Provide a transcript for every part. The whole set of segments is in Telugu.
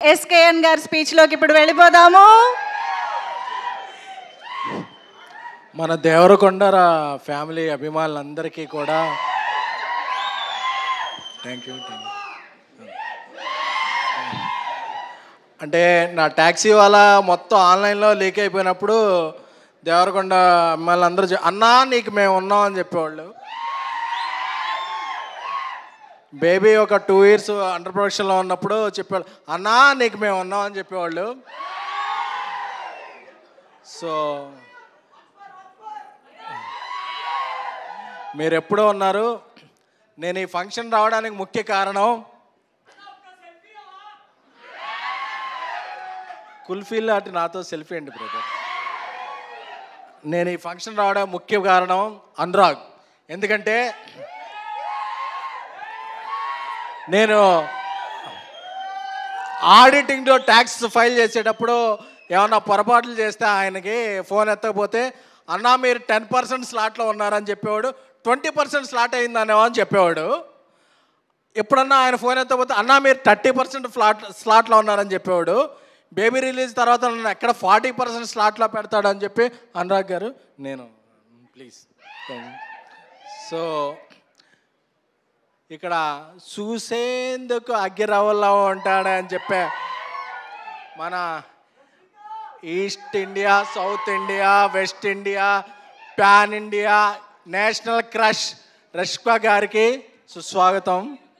ఎస్కేఎన్ గారి స్పీచ్లోకి ఇప్పుడు వెళ్ళిపోదాము మన దేవరకొండర ఫ్యామిలీ అభిమానులందరికీ కూడా థ్యాంక్ యూ థ్యాంక్ యూ అంటే నా ట్యాక్సీ వాళ్ళ మొత్తం ఆన్లైన్లో లీక్ అయిపోయినప్పుడు దేవరకొండ అమ్మాయిలందరూ చె- అన్నా నీకు మేము ఉన్నాం అని చెప్పేవాళ్ళు బేబీ ఒక టూ ఇయర్స్ అండర్ ప్రొడక్షన్లో ఉన్నప్పుడు చెప్పేవాళ్ళు అన్నా నీకు మేము ఉన్నాం అని చెప్పేవాళ్ళు సో మీరు ఎప్పుడో ఉన్నారు నేను ఈ ఫంక్షన్ రావడానికి ముఖ్య కారణం కుల్ఫీల్ అటు నాతో సెల్ఫీ అండి బ్రదర్ నేను ఈ ఫంక్షన్ రావడానికి ముఖ్య కారణం అనురాగ్ ఎందుకంటే నేను ఆడిటింగ్లో ట్యాక్స్ ఫైల్ చేసేటప్పుడు ఏమన్నా పొరపాట్లు చేస్తే ఆయనకి ఫోన్ ఎత్తకపోతే అన్నా మీరు టెన్ పర్సెంట్ స్లాట్లో ఉన్నారని చెప్పేవాడు ట్వంటీ పర్సెంట్ స్లాట్ అయిందనేమో అని చెప్పేవాడు ఎప్పుడన్నా ఆయన ఫోన్ ఎత్తకపోతే అన్నా మీరు థర్టీ పర్సెంట్ ఫ్లాట్ స్లాట్లో ఉన్నారని చెప్పేవాడు బేబీ రిలీజ్ తర్వాత నన్ను ఎక్కడ ఫార్టీ పర్సెంట్ స్లాట్లో పెడతాడని చెప్పి అనురాగ్ గారు నేను ప్లీజ్ సో ఇక్కడ చూసేందుకు అగ్గిరవ్వలా ఉంటాడని చెప్పే మన east India south India west India pan India national crush Rashmika గారికి సుస్వాగతం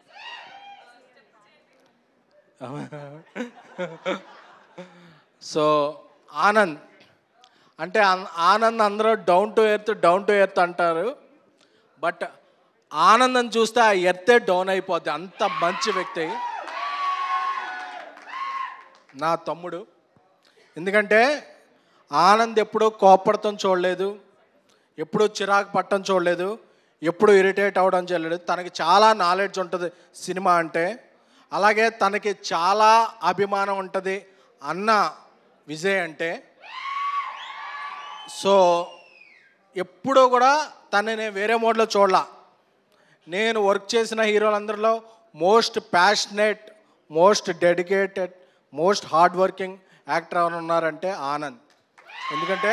సో ఆనంద్ అంటే అన్- ఆనంద్ అందరూ down to earth down to earth అంటారు బట్ ఆనందం చూస్తే ఆ ఎర్తే డౌన్ అయిపోద్ది అంత మంచి వ్యక్తి నా తమ్ముడు ఎందుకంటే ఆనంద్ ఎప్పుడూ కోపడటం చూడలేదు ఎప్పుడూ చిరాకు పట్టడం చూడలేదు ఎప్పుడు ఇరిటేట్ అవ్వడం చేయలేదు తనకి చాలా నాలెడ్జ్ ఉంటుంది సినిమా అంటే అలాగే తనకి చాలా అభిమానం ఉంటుంది అన్న విజయ్ అంటే సో ఎప్పుడూ కూడా తనని నేను వేరే మోడ్లో చూడలా నేను వర్క్ చేసిన హీరోలందరిలో most passionate most dedicated most hard working actor ఎవరు ఉన్నారంటే ఆనంద్ ఎందుకంటే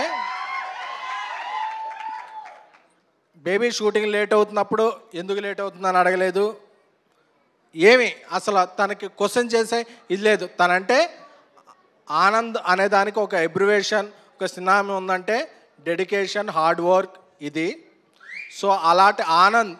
బేబీ షూటింగ్ లేట్ అవుతున్నప్పుడు ఎందుకు లేట్ అవుతుందని అడగలేదు ఏమి అసలు తనకి క్వశ్చన్ చేసే ఇది లేదు తనంటే ఆనంద్ అనే దానికి ఒక ఎబ్రివేషన్ ఒక సినామీ ఉందంటే డెడికేషన్ హార్డ్ వర్క్ ఇది సో అలాంటి ఆనంద్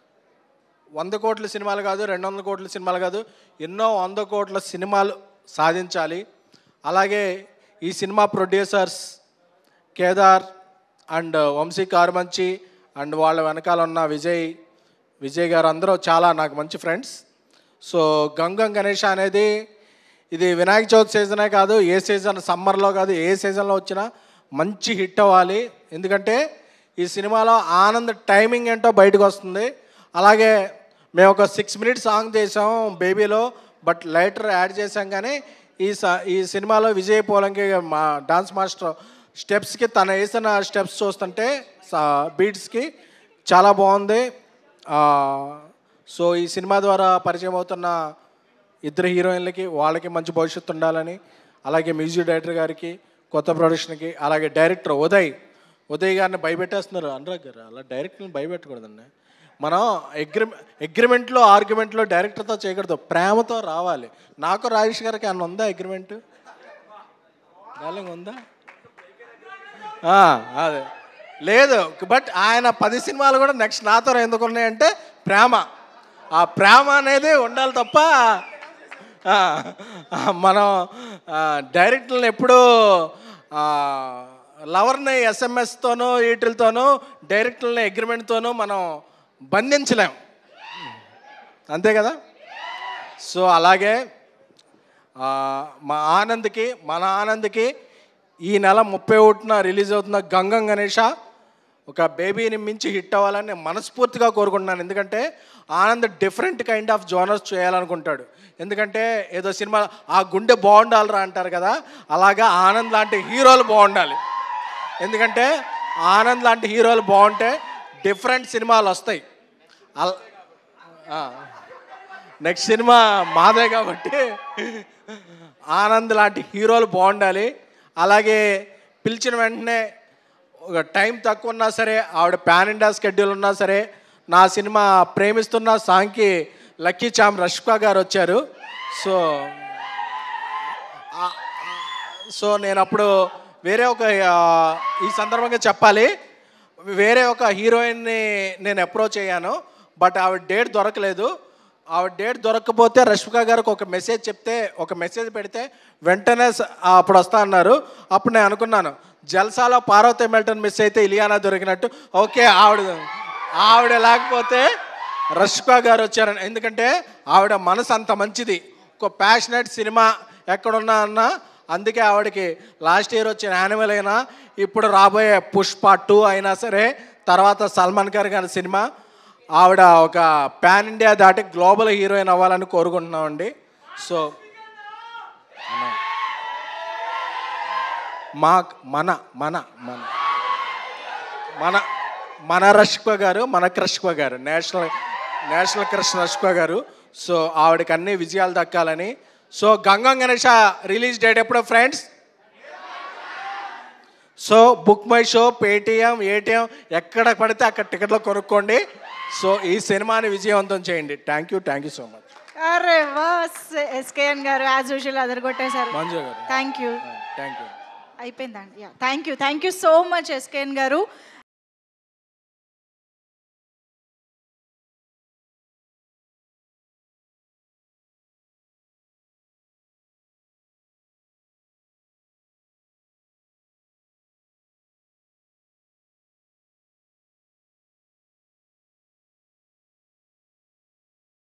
వంద కోట్ల సినిమాలు కాదు రెండు వందల కోట్ల సినిమాలు కాదు ఎన్నో వంద కోట్ల సినిమాలు సాధించాలి అలాగే ఈ సినిమా producers Kedar and Vamsi Karmanchi and వాళ్ళ వెనకాల ఉన్న విజయ్ విజయ్ గారు అందరూ చాలా నాకు మంచి ఫ్రెండ్స్ సో గంగం గణేష్ అనేది ఇది వినాయక చవితి సీజనే కాదు ఏ సీజన్ సమ్మర్లో కాదు ఏ సీజన్లో వచ్చినా మంచి హిట్ అవ్వాలి ఎందుకంటే ఈ సినిమాలో ఆనంద్ టైమింగ్ ఏంటో బయటకు వస్తుంది అలాగే మేము ఒక సిక్స్ మినిట్స్ సాంగ్ చేసాం బేబీలో బట్ లైటర్ యాడ్ చేసాం కానీ ఈ స ఈ సినిమాలో విజయ్ పోలంకి మా డాన్స్ మాస్టర్ స్టెప్స్కి తను వేసిన స్టెప్స్ చూస్తుంటే బీట్స్కి చాలా బాగుంది ఆ, సో ఈ సినిమా ద్వారా పరిచయం అవుతున్న ఇద్దరు హీరోయిన్లకి వాళ్ళకి మంచి భవిష్యత్తు ఉండాలని అలాగే మ్యూజిక్ డైరెక్టర్ గారికి కొత్త ప్రొడక్షన్కి అలాగే డైరెక్టర్ ఉదయ్ ఉదయ్ గారిని భయపెట్టేస్తున్నారు అనురాగ్ గారు అలా డైరెక్టర్ని భయపెట్టకూడదండి మనం అగ్రి అగ్రిమెంట్లో ఆర్గ్యుమెంట్లో డైరెక్టర్తో చేయకూడదు ప్రేమతో రావాలి నాకు రాజేష్ గారికి అన్న ఉందా అగ్రిమెంట్ డార్లింగ్ ఉందా ఆ, అదే లేదు బట్ ఆయన పది సినిమాలు కూడా నెక్స్ట్ నాతో ఎందుకు ఉన్నాయంటే ప్రేమ ఆ ప్రేమ అనేది ఉండాలి తప్ప ఆ, ఆ, మనం ఆ, డైరెక్టర్ని ఎప్పుడూ ఆ, లవర్ని ఎస్ఎంఎస్తోనూ వీటితోనూ డైరెక్టర్ని అగ్రిమెంట్తోనూ మనం బంధించలేం అంతే కదా సో అలాగే ఆ, మా ఆనంద్కి మన ఆనంద్కి ఈ నెల ముప్పై ఒకటిన రిలీజ్ అవుతున్న గంగం గణేష ఒక బేబీని మించి హిట్ అవ్వాలని నేను మనస్ఫూర్తిగా కోరుకుంటున్నాను ఎందుకంటే Anand different kind of genres చేయాలనుకుంటాడు ఎందుకంటే ఏదో సినిమా ఆ గుండె బాగుండాలిరా అంటారు కదా అలాగా ఆనంద్ లాంటి హీరోలు బాగుండాలి ఎందుకంటే ఆనంద్ లాంటి హీరోలు బాగుంటే డిఫరెంట్ సినిమాలు వస్తాయి అల్ నెక్స్ట్ సినిమా మాదే కాబట్టి ఆనంద్ లాంటి హీరోలు బాగుండాలి అలాగే పిలిచిన వెంటనే ఒక టైం తక్కువ ఉన్నా సరే ఆవిడ ప్యాన్ ఇండియా స్కెడ్యూల్ ఉన్నా సరే నా సినిమా ప్రేమిస్తున్న సాంగ్కి లక్కీ చామ్ రష్కా గారు వచ్చారు సో ఆ- సో నేను అప్పుడు వేరే ఒక ఆ, ఈ సందర్భంగా చెప్పాలి వేరే ఒక హీరోయిన్ని నేను అప్రోచ్ అయ్యాను బట్ ఆవిడ డేట్ దొరకలేదు ఆవిడ డేట్ దొరకకపోతే రష్మిక గారికి ఒక మెసేజ్ చెప్తే ఒక మెసేజ్ పెడితే వెంటనే స- ఆ, అప్పుడు వస్తా అన్నారు అప్పుడు నేను అనుకున్నాను జల్సాలో పార్వతి మెల్టన్ మిస్ అయితే ఇలియానా దొరికినట్టు ఓకే ఆవిడ ఆవిడ లేకపోతే రష్మిక గారు వచ్చారని ఎందుకంటే ఆవిడ మనసు అంత మంచిది ఒక ప్యాషనెట్ సినిమా ఎక్కడున్నా అన్నా అందుకే ఆవిడకి లాస్ట్ ఇయర్ వచ్చిన యానిమల్ అయినా ఇప్పుడు రాబోయే పుష్ప టూ అయినా సరే తర్వాత సల్మాన్ ఖాన్ గారి సినిమా ఆవిడ ఒక పాన్ ఇండియా దాటి గ్లోబల్ హీరోయిన్ అవ్వాలని కోరుకుంటున్నామండి సో మా మన మన మన మన మన రష్క గారు మన క్రష్క గారు నేషనల్ నేషనల్ క్రష్ రష్క గారు సో ఆవిడకి అన్ని విజయాలు దక్కాలని సో గంగం గణేష రిలీజ్ డేట్ ఎప్పుడు friends so book my show Paytm ATM ఎక్కడ పడితే అక్కడ టికెట్లు కొనుక్కోండి సో ఈ సినిమాని విజయవంతం చేయండి thank you thank you so much అరే వా ఎస్కేఎన్ గారు యాజ్ యూజువల్ అదరగొట్టేశారు Manju garu thank you thank you అయిపోయిందండి yeah thank you thank you so much SKN గారు